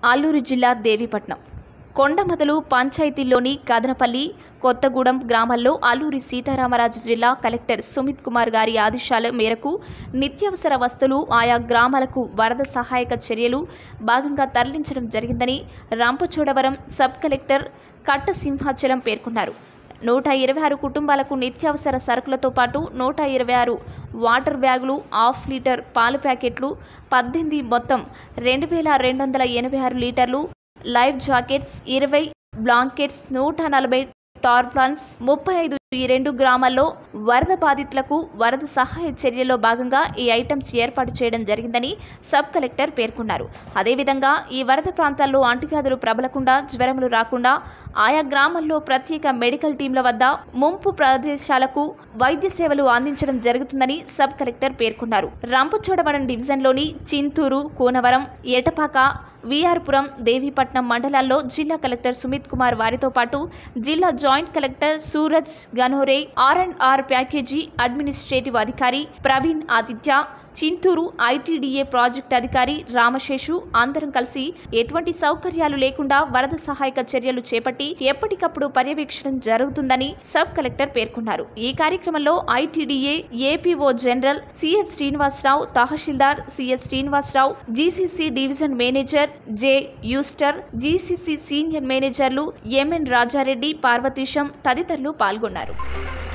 అల్లూరు జిల్లా దేవీపట్నం కొండమదలు పంచాయతీలోని కదనపల్లి కొత్తగూడెం గ్రామాల్లో అల్లూరి సీతారామరాజు జిల్లా కలెక్టర్ సుమిత్ కుమార్ గారి ఆదేశాల మేరకు నిత్యావసర వస్తువులు ఆయా గ్రామాలకు వరద సహాయక చర్యలు భాగంగా తరలించడం జరిగిందని రంపచోడవరం సబ్ కలెక్టర్ కట్ట సింహాచలం పేర్కొన్నారు నూట ఇరవై ఆరు కుటుంబాలకు నిత్యావసర సరుకులతో పాటు నూట ఇరవై ఆరు వాటర్ బ్యాగులు హాఫ్ లీటర్ పాల ప్యాకెట్లు పద్దెనిమిది మొత్తం రెండు వేల రెండు వందల ఎనభై ఆరు లీటర్లు లైవ్ జాకెట్స్ ఇరవై బ్లాంకెట్స్ నూట నలభై టార్ప్లాన్స్ ముప్పై ఐదు ఈ రెండు గ్రామాల్లో వరద బాధితులకు వరద సహాయ చర్యల్లో భాగంగా ఈ ఐటమ్స్ ఏర్పాటు చేయడం జరిగిందని సబ్ కలెక్టర్ పేర్కొన్నారు అదేవిధంగా ఈ వరద ప్రాంతాల్లో అంటువ్యాధులు ప్రబలకుండా జ్వరములు రాకుండా ఆయా గ్రామాల్లో ప్రత్యేక మెడికల్ టీంల వద్ద ముంపు ప్రదేశాలకు వైద్య సేవలు అందించడం జరుగుతుందని సబ్ కలెక్టర్ పేర్కొన్నారు రంపచోడవరం డివిజన్లోని చింతూరు కూనవరం ఎటపాక విఆర్పురం దేవీపట్నం మండలాల్లో జిల్లా కలెక్టర్ సుమిత్ కుమార్ వారితో పాటు జిల్లా joint collector Suraj Ganore R and R package administrative అధికారి ప్రవీణ్ ఆదిత్య చింతూరు ఐటీడీఏ ప్రాజెక్ట్ అధికారి రామశేషు అందరం కలిసి ఎటువంటి సౌకర్యాలు లేకుండా వరద సహాయక చర్యలు చేపట్టి ఎప్పటికప్పుడు పర్యవేక్షణ జరుగుతుందని సబ్ కలెక్టర్ పేర్కొన్నారు ఈ కార్యక్రమంలో ITDA APO general CS Srinivasarao తహసీల్దార్ CS Srinivasarao GCC division manager J యూస్టర్ జీసీసీ సీనియర్ మేనేజర్లు ఎంఎన్ రాజారెడ్డి పార్వతీశం తదితరులు పాల్గొన్నారు